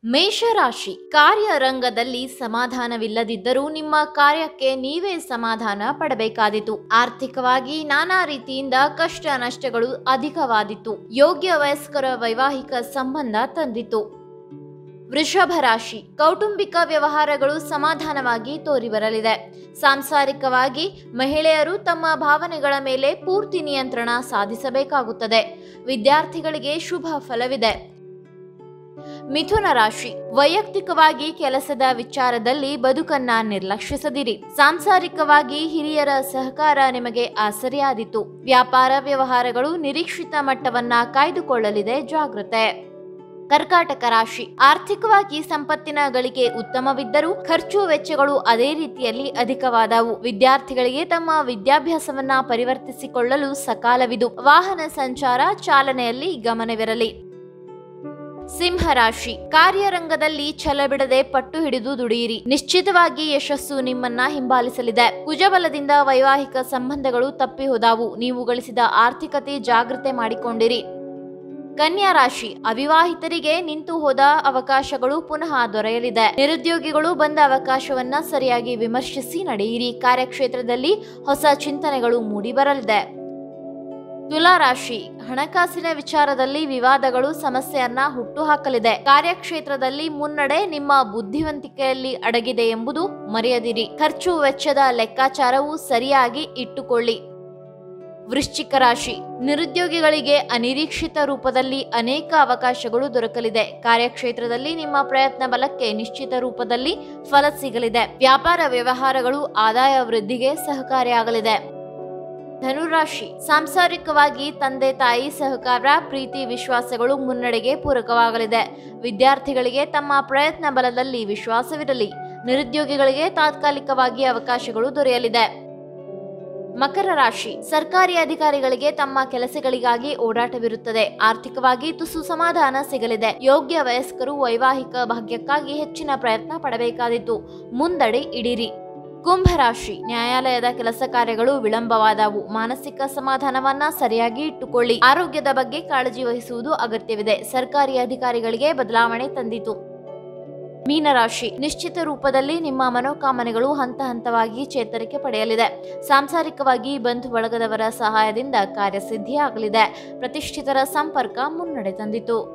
ಮೇಷರಾಶಿ ಕಾರ್ಯರಂಗದಲ್ಲಿ ಸಮಾಧಾನವಿಲ್ಲದಿದ್ದರೂ ನಿಮ್ಮ ಕಾರ್ಯಕ್ಕೆ ನೀವೇ ಸಮಾಧಾನ ಪಡಬೇಕಾದೀತು ಆರ್ಥಿಕವಾಗಿ ನಾನಾ ರೀತಿಯಿಂದ ಕಷ್ಟ ನಷ್ಟಗಳು ಅಧಿಕವಾದಿತ್ತು ಯೋಗ್ಯ ವಯಸ್ಕರ ವೈವಾಹಿಕ ಸಂಬಂಧ ತಂದಿತು ವೃಷಭ ರಾಶಿ ಕೌಟುಂಬಿಕ ವ್ಯವಹಾರಗಳು ಸಮಾಧಾನವಾಗಿ ತೋರಿಬರಲಿದೆ ಸಾಂಸಾರಿಕವಾಗಿ ಮಹಿಳೆಯರು ತಮ್ಮ ಭಾವನೆಗಳ ಮೇಲೆ ಪೂರ್ತಿ ನಿಯಂತ್ರಣ ಸಾಧಿಸಬೇಕಾಗುತ್ತದೆ ವಿದ್ಯಾರ್ಥಿಗಳಿಗೆ ಶುಭ ಫಲವಿದೆ ಮಿಥುನ ರಾಶಿ ವೈಯಕ್ತಿಕವಾಗಿ ಕೆಲಸದ ವಿಚಾರದಲ್ಲಿ ಬದುಕನ್ನ ನಿರ್ಲಕ್ಷಿಸದಿರಿ ಸಾಂಸಾರಿಕವಾಗಿ ಹಿರಿಯರ ಸಹಕಾರ ನಿಮಗೆ ಆಸರೆಯಾದಿತು ವ್ಯಾಪಾರ ವ್ಯವಹಾರಗಳು ನಿರೀಕ್ಷಿತ ಮಟ್ಟವನ್ನ ಕಾಯ್ದುಕೊಳ್ಳಲಿದೆ ಜಾಗ್ರತೆ ಕರ್ಕಾಟಕ ರಾಶಿ ಆರ್ಥಿಕವಾಗಿ ಸಂಪತ್ತಿನ ಗಳಿಕೆ ಉತ್ತಮವಿದ್ದರೂ ಖರ್ಚು ವೆಚ್ಚಗಳು ಅದೇ ರೀತಿಯಲ್ಲಿ ಅಧಿಕವಾದವು ವಿದ್ಯಾರ್ಥಿಗಳಿಗೆ ತಮ್ಮ ವಿದ್ಯಾಭ್ಯಾಸವನ್ನ ಪರಿವರ್ತಿಸಿಕೊಳ್ಳಲು ಸಕಾಲವಿದು ವಾಹನ ಸಂಚಾರ ಚಾಲನೆಯಲ್ಲಿ ಗಮನವಿರಲಿ ಸಿಂಹರಾಶಿ ಕಾರ್ಯರಂಗದಲ್ಲಿ ಛಲ ಬಿಡದೆ ಪಟ್ಟು ಹಿಡಿದು ದುಡಿಯಿರಿ ನಿಶ್ಚಿತವಾಗಿ ಯಶಸ್ಸು ನಿಮ್ಮನ್ನ ಹಿಂಬಾಲಿಸಲಿದೆ ಕುಜಬಲದಿಂದ ವೈವಾಹಿಕ ಸಂಬಂಧಗಳು ತಪ್ಪಿ ಹೋದಾವು ನೀವು ಗಳಿಸಿದ ಆರ್ಥಿಕತೆ ಜಾಗ್ರತೆ ಮಾಡಿಕೊಂಡಿರಿ ಕನ್ಯಾ ರಾಶಿ ಅವಿವಾಹಿತರಿಗೆ ನಿಂತು ಹೋದ ಅವಕಾಶಗಳು ಪುನಃ ದೊರೆಯಲಿದೆ ನಿರುದ್ಯೋಗಿಗಳು ಬಂದ ಅವಕಾಶವನ್ನ ಸರಿಯಾಗಿ ವಿಮರ್ಶಿಸಿ ನಡೆಯಿರಿ ಕಾರ್ಯಕ್ಷೇತ್ರದಲ್ಲಿ ಹೊಸ ಚಿಂತನೆಗಳು ಮೂಡಿಬರಲಿದೆ ತುಲಾ ರಾಶಿ ಹಣಕಾಸಿನ ವಿಚಾರದಲ್ಲಿ ವಿವಾದಗಳು ಸಮಸ್ಯೆಯನ್ನ ಹುಟ್ಟುಹಾಕಲಿದೆ ಕಾರ್ಯಕ್ಷೇತ್ರದಲ್ಲಿ ಮುನ್ನಡೆ ನಿಮ್ಮ ಬುದ್ಧಿವಂತಿಕೆಯಲ್ಲಿ ಅಡಗಿದೆ ಎಂಬುದು ಮರೆಯದಿರಿ ಖರ್ಚು ವೆಚ್ಚದ ಲೆಕ್ಕಾಚಾರವು ಸರಿಯಾಗಿ ಇಟ್ಟುಕೊಳ್ಳಿ ವೃಶ್ಚಿಕ ರಾಶಿ ನಿರುದ್ಯೋಗಿಗಳಿಗೆ ಅನಿರೀಕ್ಷಿತ ರೂಪದಲ್ಲಿ ಅನೇಕ ಅವಕಾಶಗಳು ದೊರಕಲಿದೆ ಕಾರ್ಯಕ್ಷೇತ್ರದಲ್ಲಿ ನಿಮ್ಮ ಪ್ರಯತ್ನ ಬಲಕ್ಕೆ ನಿಶ್ಚಿತ ರೂಪದಲ್ಲಿ ಫಲ ಸಿಗಲಿದೆ ವ್ಯಾಪಾರ ವ್ಯವಹಾರಗಳು ಆದಾಯ ವೃದ್ಧಿಗೆ ಸಹಕಾರಿಯಾಗಲಿದೆ ಧನುರಾಶಿ ಸಾಂಸಾರಿಕವಾಗಿ ತಂದೆ ತಾಯಿ ಸಹಕಾರ ಪ್ರೀತಿ ವಿಶ್ವಾಸಗಳು ಮುನ್ನಡೆಗೆ ಪೂರಕವಾಗಲಿದೆ ವಿದ್ಯಾರ್ಥಿಗಳಿಗೆ ತಮ್ಮ ಪ್ರಯತ್ನ ಬಲದಲ್ಲಿ ವಿಶ್ವಾಸವಿರಲಿ ನಿರುದ್ಯೋಗಿಗಳಿಗೆ ತಾತ್ಕಾಲಿಕವಾಗಿ ಅವಕಾಶಗಳು ದೊರೆಯಲಿದೆ ಮಕರ ರಾಶಿ ಸರ್ಕಾರಿ ಅಧಿಕಾರಿಗಳಿಗೆ ತಮ್ಮ ಕೆಲಸಗಳಿಗಾಗಿ ಓಡಾಟವಿರುತ್ತದೆ ಆರ್ಥಿಕವಾಗಿ ತುಸು ಸಮಾಧಾನ ಸಿಗಲಿದೆ ಯೋಗ್ಯ ವಯಸ್ಕರು ವೈವಾಹಿಕ ಭಾಗ್ಯಕ್ಕಾಗಿ ಹೆಚ್ಚಿನ ಪ್ರಯತ್ನ ಪಡಬೇಕಾದಿತ್ತು ಮುಂದಡಿ ಇಡಿರಿ ಕುಂಭರಾಶಿ ನ್ಯಾಯಾಲಯದ ಕೆಲಸ ಕಾರ್ಯಗಳು ವಿಳಂಬವಾದವು ಮಾನಸಿಕ ಸಮಾಧಾನವನ್ನ ಸರಿಯಾಗಿ ಇಟ್ಟುಕೊಳ್ಳಿ ಆರೋಗ್ಯದ ಬಗ್ಗೆ ಕಾಳಜಿ ವಹಿಸುವುದು ಅಗತ್ಯವಿದೆ ಸರ್ಕಾರಿ ಅಧಿಕಾರಿಗಳಿಗೆ ಬದಲಾವಣೆ ತಂದಿತು ಮೀನರಾಶಿ ನಿಶ್ಚಿತ ರೂಪದಲ್ಲಿ ನಿಮ್ಮ ಮನೋಕಾಮನೆಗಳು ಹಂತ ಹಂತವಾಗಿ ಚೇತರಿಕೆ ಪಡೆಯಲಿದೆ ಸಾಂಸಾರಿಕವಾಗಿ ಬಂಧು ಬಳಗದವರ ಸಹಾಯದಿಂದ ಕಾರ್ಯಸಿದ್ಧಿಯಾಗಲಿದೆ ಪ್ರತಿಷ್ಠಿತರ ಸಂಪರ್ಕ ಮುನ್ನಡೆ ತಂದಿತು